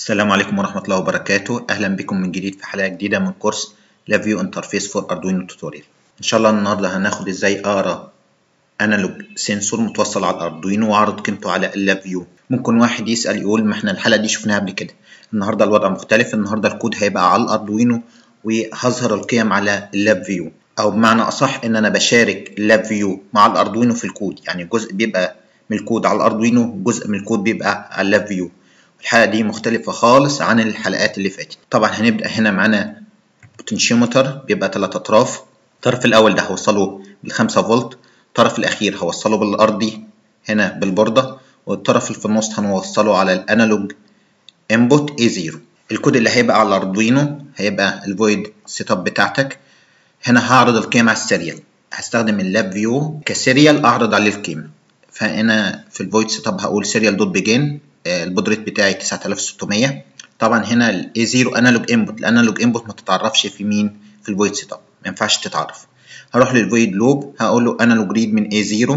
السلام عليكم ورحمة الله وبركاته أهلا بكم من جديد في حلقة جديدة من كورس لافيو انترفيس فور أردوينو توتوريال إن شاء الله النهاردة هناخد إزاي أقرأ أنالوج سنسور متوصل على الأردوينو وأعرض قيمته على اللافيو ممكن واحد يسأل يقول ما إحنا الحلقة دي شفناها قبل كده النهاردة الوضع مختلف النهاردة الكود هيبقى على الأردوينو وهظهر القيم على اللافيو أو بمعنى أصح إن أنا بشارك اللافيو مع الأردوينو في الكود يعني جزء بيبقى من الكود على الأردوينو جزء من الكود بيبقى على اللافيو الحلقة دي مختلفة خالص عن الحلقات اللي فاتت طبعا هنبدأ هنا معانا بوتنشيومتر بيبقى تلات أطراف الطرف الأول ده هوصله بالخمسة فولت الطرف الأخير هوصله بالأرضي هنا بالبوردة والطرف اللي في النص هنوصله على الأنالوج انبوت A0 الكود اللي هيبقى على الأردوينو هيبقى الفويد سيت اب بتاعتك هنا هعرض القيم على السيريال هستخدم اللاب فيو كسيريال أعرض عليه القيمة فهنا في الفويد سيت اب هقول سيريال دوت بيجين البودريت بتاعي 9600 طبعا هنا ال A0 انالوج انبوت الانالوج انبوت ما تتعرفش في مين في الفويد سيت اب ما ينفعش تتعرف هروح للفويد لوب هقول له انالوج ريد من A0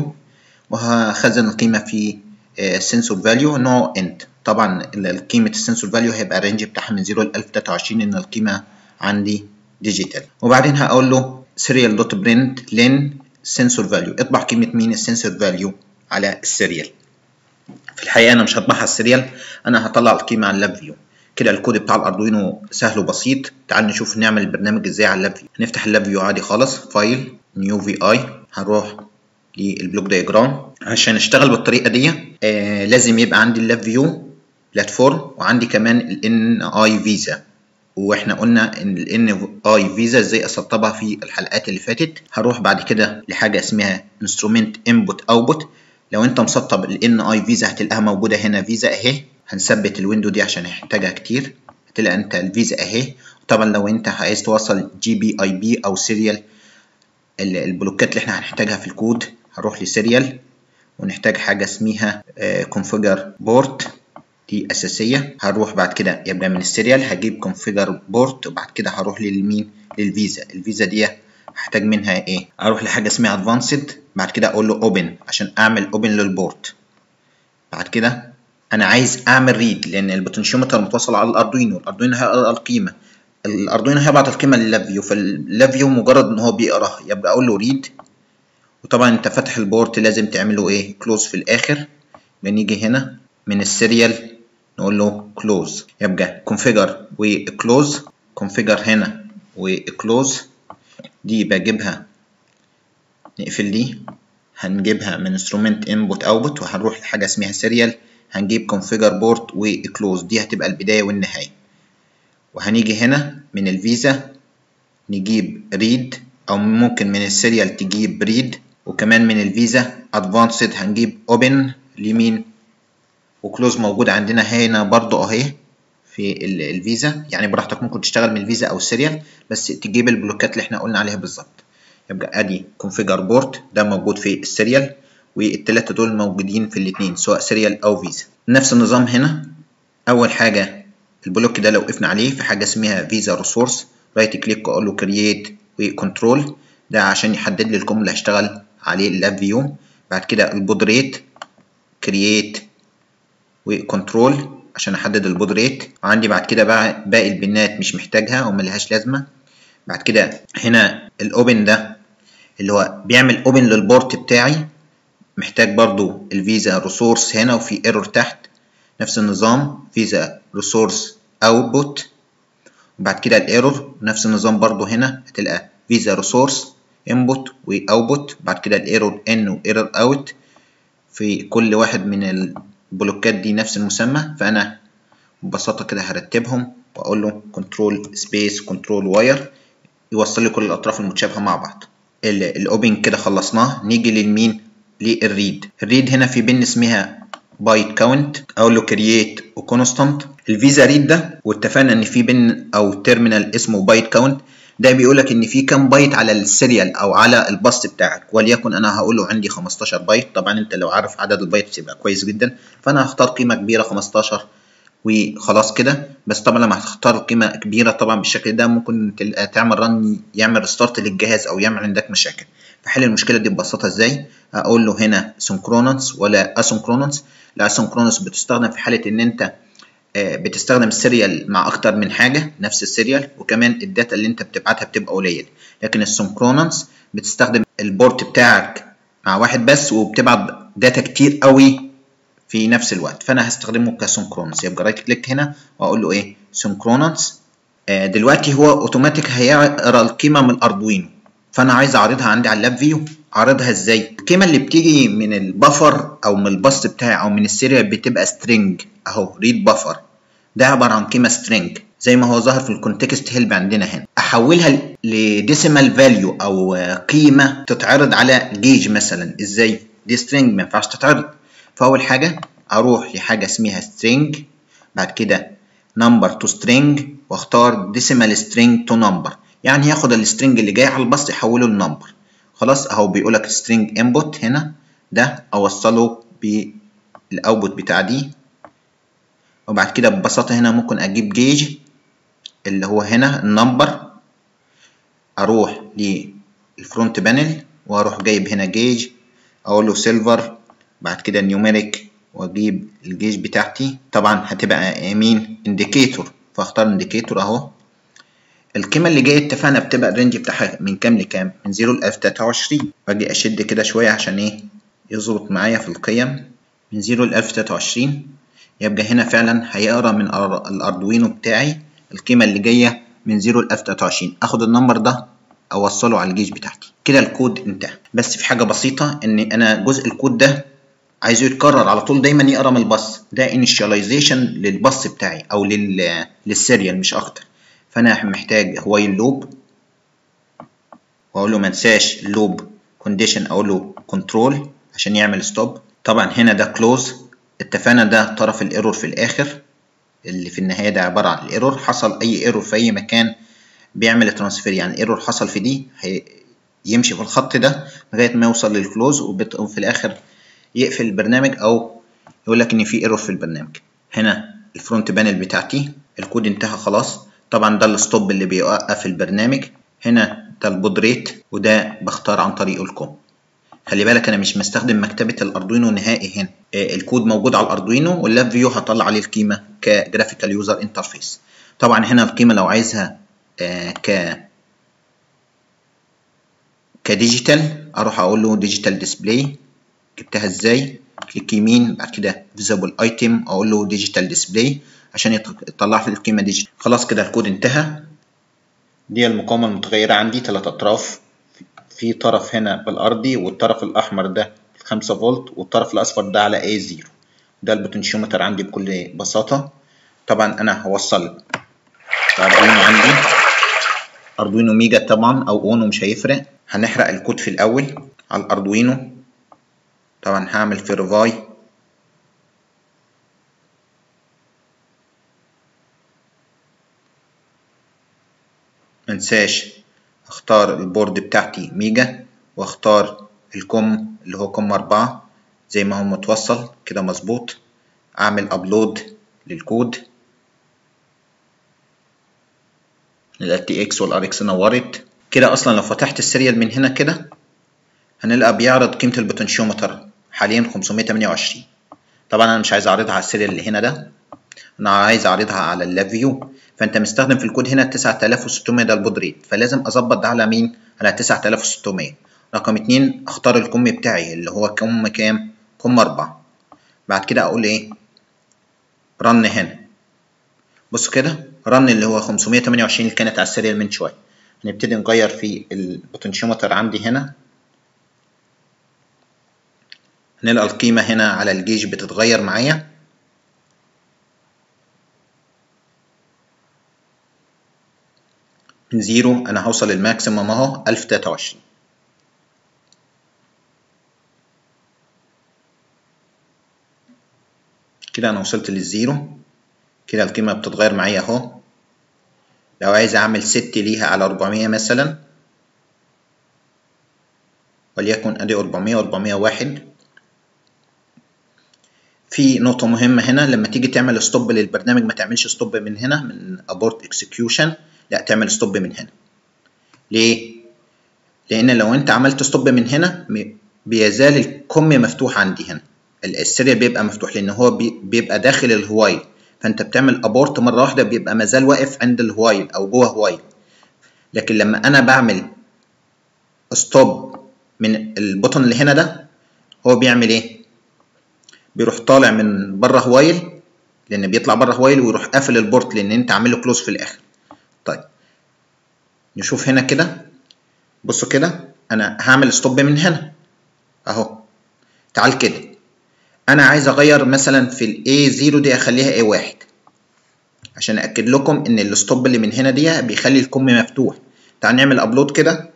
وهخزن القيمه في السنسور فاليو نوع انت طبعا قيمه السنسور فاليو هيبقى الرينج بتاعها من 0 ل 1023 ان القيمه عندي ديجيتال وبعدين هقول له سيريال دوت برنت لين سنسور فاليو اطبع قيمه مين السنسور فاليو على السيريال في الحقيقه انا مش هطبعها السيريال انا هطلع القيمه على اللاب فيو كده الكود بتاع الاردوينو سهل وبسيط تعال نشوف نعمل البرنامج ازاي على اللاب فيو هنفتح اللاب فيو عادي خالص فايل نيو في اي هنروح للبلوك دايجرام عشان اشتغل بالطريقه دي آه لازم يبقى عندي اللاب فيو بلاتفورم وعندي كمان الان اي فيزا واحنا قلنا ان الان اي فيزا ازاي اسطبها في الحلقات اللي فاتت هروح بعد كده لحاجه اسمها انسترومنت انبوت اوتبوت لو انت مسطب الان اي فيزا هتلاقيها موجوده هنا فيزا اهي هنثبت الويندو دي عشان هنحتاجها كتير هتلاقي انت الفيزا اهي طبعا لو انت عايز توصل جي بي اي بي او سيريال البلوكات اللي احنا هنحتاجها في الكود هروح لسيريال ونحتاج حاجه اسمها كونفيجر بورت دي اساسيه هروح بعد كده يبقى من السيريال هجيب كونفيجر بورت وبعد كده هروح للمين للفيزا الفيزا دي هحتاج منها ايه اروح لحاجه اسمها ادفانسد بعد كده اقول له اوبن عشان اعمل اوبن للبورت بعد كده انا عايز اعمل ريد لان البوتنشيومتر متوصل على الاردوينو الاردوينو هيقرا القيمه الاردوينو هيبعت القيمه لللافيو فاللافيو مجرد ان هو بيقراها يبقى اقول له ريد وطبعا انت فاتح البورت لازم تعمله ايه كلوز في الاخر بنيجي هنا من السيريال نقول له كلوز يبقى كونفيجر وكلوز كونفيجر هنا وكلوز دي بجيبها نقفل دي هنجيبها من انسترومنت انبوت اوتبوت وهنروح لحاجه اسمها سيريال هنجيب كونفيجر بورت وكلوز دي هتبقى البدايه والنهايه وهنيجي هنا من الفيزا نجيب ريد او ممكن من السيريال تجيب ريد وكمان من الفيزا ادفانسد هنجيب اوبن لمين وكلوز موجود عندنا هنا برضو اهي في الفيزا يعني براحتك ممكن تشتغل من الفيزا او السيريال بس تجيب البلوكات اللي احنا قلنا عليها بالظبط يبقى ادي كونفيجر بورت ده موجود في السيريال والتلاتة دول موجودين في الاتنين سواء سيريال او فيزا نفس النظام هنا اول حاجة البلوك ده لو وقفنا عليه في حاجة اسمها فيزا ريسورس رايت كليك واقول له كرييت وكنترول ده عشان يحدد لي الكم اللي هشتغل عليه اللاب فيو بعد كده البود ريت كرييت وكنترول عشان احدد البود ريت عندي بعد كده بقى باقي البنات مش محتاجها وملهاش لازمه بعد كده هنا الاوبن ده اللي هو بيعمل اوبن للبورت بتاعي محتاج برضو الفيزا ريسورس هنا وفي ايرور تحت نفس النظام فيزا ريسورس اوتبوت وبعد كده الايرور نفس النظام برضو هنا هتلقى فيزا ريسورس انبوت واوتبوت بعد كده الايرور ان وايرور اوت في كل واحد من البلوكات دي نفس المسمى فانا ببساطه كده هرتبهم واقول له كنترول سبيس كنترول واير يوصل لي كل الاطراف المتشابهه مع بعض الاوبن كده خلصناه نيجي للمين للريد الريد هنا في بن اسمها بايت كاونت اقول له كرييت وكونستانت الفيزا ريد ده واتفقنا ان في بن او تيرمينال اسمه بايت كاونت ده بيقول لك ان في كام بايت على السيريال او على الباص بتاعك وليكن انا هقول له عندي 15 بايت طبعا انت لو عارف عدد البايت يبقى كويس جدا فانا هختار قيمه كبيره 15 وخلاص كده بس طبعا لما هتختار قيمه كبيره طبعا بالشكل ده ممكن تعمل رن يعمل ريستارت للجهاز او يعمل عندك مشاكل فحل المشكله دي ببساطه ازاي اقول له هنا سنكرونس ولا اسنكرونس الاسنكرونس بتستخدم في حاله ان انت بتستخدم السيريال مع اكتر من حاجه نفس السيريال وكمان الداتا اللي انت بتبعتها بتبقى قليله لكن السنكرونس بتستخدم البورت بتاعك مع واحد بس وبتبعت داتا كتير قوي في نفس الوقت فانا هستخدمه كسنكرونس يبقى رايت كليك هنا واقول له ايه سنكرونس دلوقتي هو اوتوماتيك هيقرا القيمه من الاردوينو فانا عايز اعرضها عندي على اللاب فيو اعرضها ازاي القيمه اللي بتيجي من البفر او من الباص بتاعي او من السيريال بتبقى سترينج اهو ريد بفر ده عباره عن قيمه سترينج زي ما هو ظاهر في الكونتكست هيلب عندنا هنا احولها لديسيمال فاليو او قيمه تتعرض على جيج مثلا ازاي دي سترينج ما ينفعش تتعرض فاول حاجه اروح لحاجه اسمها سترينج بعد كده نمبر تو سترينج واختار ديسيمال سترينج تو نمبر يعني ياخد السترينج اللي جاي على البسط يحوله لنمبر خلاص اهو بيقول لك سترينج انبوت هنا ده اوصله بالاوتبوت بتاع دي وبعد كده ببساطه هنا ممكن اجيب جيج اللي هو هنا النمبر اروح للفرونت بانل واروح جايب هنا جيج اقول له سيلفر بعد كده نيوميريك واجيب الجيج بتاعتي طبعا هتبقى مين انديكيتور فاختار انديكيتور اهو القيمة اللي جاية اتفقنا بتبقى الرينج بتاعها من كام لكام؟ من 0 ل 1023 باجي أشد كده شوية عشان إيه؟ يظبط معايا في القيم من 0 ل 1023 يبقى هنا فعلا هيقرا من الأردوينو بتاعي القيمة اللي جاية من 0 ل 1023 آخد النمبر ده أوصله على الجيج بتاعتي كده الكود انتهى بس في حاجة بسيطة إن أنا جزء الكود ده عايزه يتكرر على طول دايما يقرا من الباص ده انيشاليزيشن للباص بتاعي او لل للسيريال مش اكتر فانا محتاج وايل لوب واقول له ما انساش اللوب كونديشن اقول له كنترول عشان يعمل ستوب طبعا هنا ده كلوز اتفقنا ده طرف الايرور في الاخر اللي في النهايه ده عباره عن الايرور حصل اي ايرور في اي مكان بيعمل ترانسفير يعني ايرور حصل في دي يمشي في الخط ده لغايه ما يوصل للكلوز وفي الاخر يقفل البرنامج او يقول لك ان في ايرور في البرنامج هنا الفرونت بانل بتاعتي الكود انتهى خلاص طبعا ده الستوب اللي بيوقف البرنامج هنا ده البود ريت وده بختار عن طريقه الكوم خلي بالك انا مش مستخدم مكتبه الاردوينو نهائي هنا آه الكود موجود على الاردوينو واللاب فيو هطلع عليه القيمه كجرافيكال يوزر انترفيس طبعا هنا القيمه لو عايزها آه ك كديجيتال اروح اقول له ديجيتال ديسبلاي جبتها ازاي كليك يمين بعد كده فيزبل ايتم اقول له ديجيتال ديسبلاي عشان يطلع لي القيمه ديجيتال خلاص كده الكود انتهى دي المقاومه المتغيره عندي ثلاث اطراف في طرف هنا بالارضي والطرف الاحمر ده 5 فولت والطرف الاصفر ده على اي 0 ده البوتنشيومتر عندي بكل بساطه طبعا انا هوصل اردوينو عندي اردوينو ميجا طبعا او اونو مش هيفرق هنحرق الكود في الاول على الاردوينو طبعا هعمل فيرفاي منساش اختار البورد بتاعتي ميجا واختار الكوم اللي هو كوم أربعة زي ما هو متوصل كده مظبوط اعمل ابلود للكود ال تي اكس والار اكس نورت كده اصلا لو فتحت السيريال من هنا كده هنلقى بيعرض قيمة البوتنشيومتر حاليا 528 طبعا انا مش عايز اعرضها على السيريال اللي هنا ده انا عايز اعرضها على اللاب فيو فانت مستخدم في الكود هنا 9600 ده البود ريت فلازم اظبط ده على مين على 9600 رقم اتنين اختار الكم بتاعي اللي هو كم كام كم أربعة بعد كده اقول ايه رن هنا بص كده رن اللي هو 528 اللي كانت على السيريال من شويه هنبتدي نغير في البوتنشيومتر عندي هنا هنلقى القيمة هنا على الجيج بتتغير معايا من زيرو أنا هوصل للماكسيموم أهو ألف تلاتة وعشرين كده أنا وصلت للزيرو كده القيمة بتتغير معايا أهو لو عايز أعمل ست ليها على أربعمية مثلا وليكن أدي أربعمية وأربعمية واحد في نقطة مهمة هنا لما تيجي تعمل ستوب للبرنامج ما تعملش ستوب من هنا من abort execution لا تعمل ستوب من هنا ليه؟ لأن لو أنت عملت ستوب من هنا بيزال الكم مفتوح عندي هنا السيريال بيبقى مفتوح لأن هو بيبقى داخل الهوايل فانت بتعمل ابورت مره واحده بيبقى مازال واقف عند الوايل او جوه وايل لكن لما انا بعمل ستوب من البوتن اللي هنا ده هو بيعمل ايه بيروح طالع من بره هوايل لان بيطلع بره هوايل ويروح قافل البورت لان انت عامل له كلوز في الاخر طيب نشوف هنا كده بصوا كده انا هعمل ستوب من هنا اهو تعال كده انا عايز اغير مثلا في الاي 0 دي اخليها اي 1 عشان اكد لكم ان الستوب اللي من هنا دي بيخلي الكم مفتوح تعال نعمل ابلود كده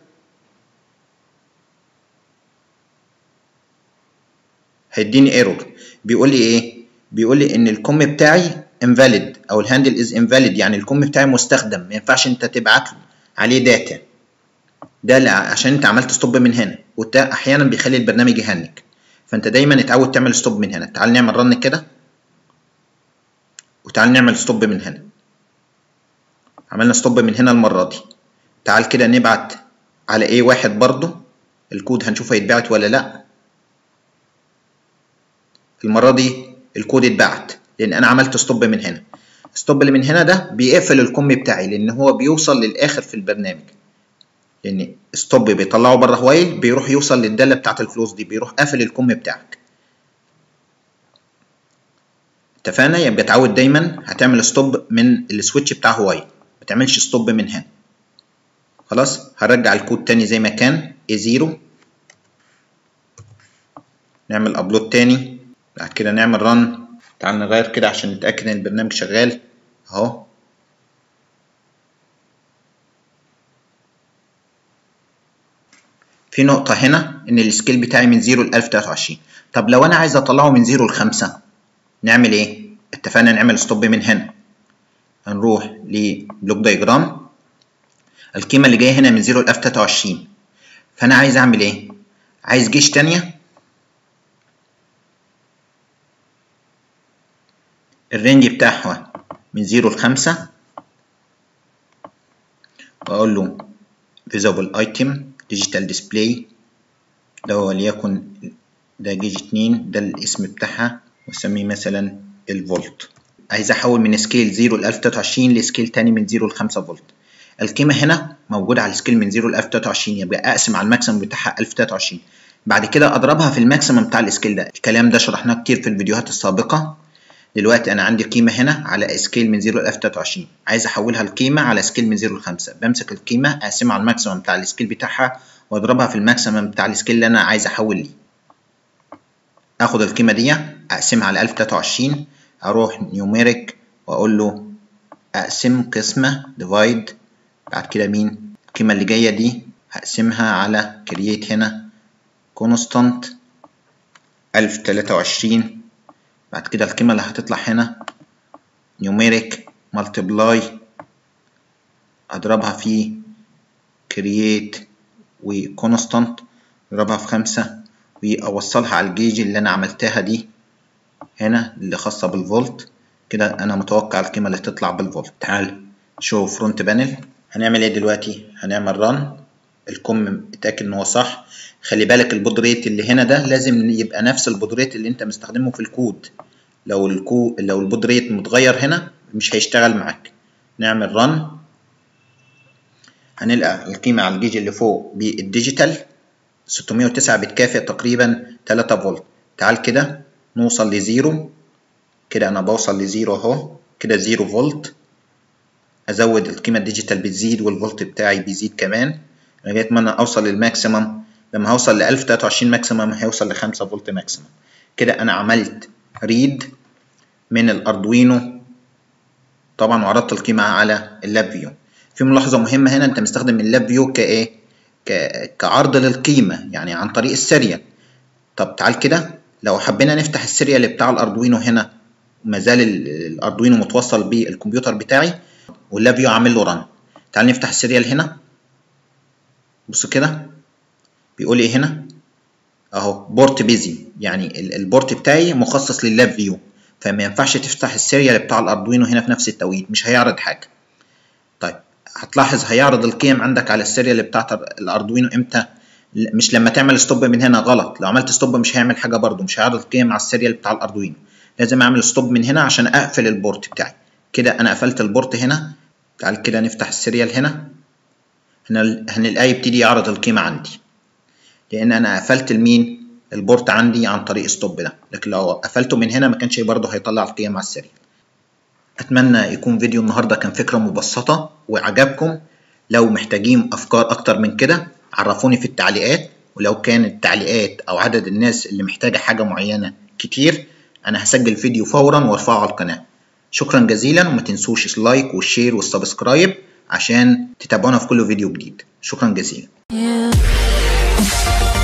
هيديني ايرور بيقول لي ايه بيقول لي ان الكم بتاعي invalid او الهاندل از invalid يعني الكم بتاعي مستخدم ما ينفعش انت تبعت عليه داتا ده عشان انت عملت ستوب من هنا وده احيانا بيخلي البرنامج يهنج فانت دايما اتعود تعمل ستوب من هنا تعال نعمل رن كده وتعال نعمل ستوب من هنا عملنا ستوب من هنا المرة دي تعال كده نبعت على ايه واحد برضو الكود هنشوف هيتبعت ولا لا المرة دي الكود اتبعت لان انا عملت ستوب من هنا ستوب اللي من هنا ده بيقفل الكم بتاعي لان هو بيوصل للاخر في البرنامج لان ستوب بيطلعه بره هوايل بيروح يوصل للداله بتاعت الكلوز دي بيروح قافل الكم بتاعك اتفقنا يبقى اتعود دايما هتعمل ستوب من السويتش بتاع هوايل ما تعملش ستوب من هنا خلاص هرجع الكود تاني زي ما كان A0 نعمل ابلود تاني بعد كده نعمل رن تعال نغير كده عشان نتاكد ان البرنامج شغال اهو في نقطة هنا إن السكيل بتاعي من 0 ل 1023 طب لو أنا عايز أطلعه من 0 ل 5 نعمل إيه؟ اتفقنا نعمل ستوب من هنا هنروح لبلوك دايجرام القيمة اللي جاية هنا من 0 ل 1023 فأنا عايز أعمل إيه؟ عايز جيش تانية الرينج بتاعها من 0 ل 5 وأقول له visible item digital display ده وليكن ده جيج 2 ده الاسم بتاعها واسميه مثلا الفولت عايز احول من سكيل 0 ل 1023 لسكيل تاني من 0 ل 5 فولت القيمة هنا موجودة على السكيل من 0 ل 1023 يبقى اقسم على الماكسيمم بتاعها 1023 بعد كده اضربها في الماكسيمم بتاع السكيل ده الكلام ده شرحناه كتير في الفيديوهات السابقة دلوقتي انا عندي قيمة هنا على سكيل من 0 ل 1023 عايز احولها لقيمة على سكيل من 0 ل 5 بمسك القيمة اقسمها على الماكسيمم بتاع السكيل بتاعها واضربها في الماكسيمم بتاع السكيل اللي انا عايز احول ليه اخد القيمة دي اقسمها على 1023 اروح نيوميريك واقول له اقسم قسمة ديفايد بعد كده مين القيمة اللي جاية دي هقسمها على كرييت هنا كونستانت 1023 بعد كده القيمة اللي هتطلع هنا نيوميريك ملتبلاي اضربها في كرييت وكونستانت اضربها في خمسة واوصلها على الجيج اللي انا عملتها دي هنا اللي خاصة بالفولت كده انا متوقع القيمة اللي تطلع بالفولت تعال شو فرونت بانل هنعمل ايه دلوقتي هنعمل رن الكم اتاكد ان هو صح خلي بالك البود ريت اللي هنا ده لازم يبقى نفس البود ريت اللي انت مستخدمه في الكود لو الكو لو البود ريت متغير هنا مش هيشتغل معاك نعمل رن هنلقى القيمة على الجيج اللي فوق بالديجيتال 609 بتكافئ تقريبا 3 فولت تعال كده نوصل لزيرو كده انا بوصل لزيرو اهو كده زيرو فولت ازود القيمة الديجيتال بتزيد والفولت بتاعي بيزيد كمان لغاية ما انا اوصل للماكسيمم لما هوصل ل 1023 ماكسيمم هيوصل ل 5 فولت ماكسيمم كده انا عملت ريد من الاردوينو طبعا وعرضت القيمة على اللاب فيو في ملاحظة مهمة هنا انت مستخدم اللاب فيو كايه كعرض للقيمة يعني عن طريق السيريال طب تعال كده لو حبينا نفتح السيريال بتاع الاردوينو هنا ما زال الاردوينو متوصل بالكمبيوتر بتاعي واللاب فيو عامل له رن تعال نفتح السيريال هنا بص كده بيقول ايه هنا اهو بورت بيزي يعني البورت بتاعي مخصص لللاب فيو فما ينفعش تفتح السيريال بتاع الاردوينو هنا في نفس التوقيت مش هيعرض حاجه طيب هتلاحظ هيعرض القيم عندك على السيريال بتاعت الاردوينو امتى مش لما تعمل ستوب من هنا غلط لو عملت ستوب مش هيعمل حاجه برده مش هيعرض القيم على السيريال بتاع الاردوينو لازم اعمل ستوب من هنا عشان اقفل البورت بتاعي كده انا قفلت البورت هنا تعال كده نفتح السيريال هنا هنا هنلاقيه يبتدي يعرض القيمة عندي لان انا قفلت المين البورت عندي عن طريق ستوب ده لكن لو قفلته من هنا ما كانش برضه هيطلع القيم على السيريال اتمنى يكون فيديو النهارده كان فكرة مبسطة وعجبكم لو محتاجين افكار اكتر من كده عرفوني في التعليقات ولو كانت التعليقات او عدد الناس اللي محتاجة حاجة معينة كتير انا هسجل فيديو فورا وارفعه على القناة شكرا جزيلا وما تنسوش اللايك والشير والسبسكرايب عشان تتابعونا في كل فيديو جديد شكرا جزيلا Yeah.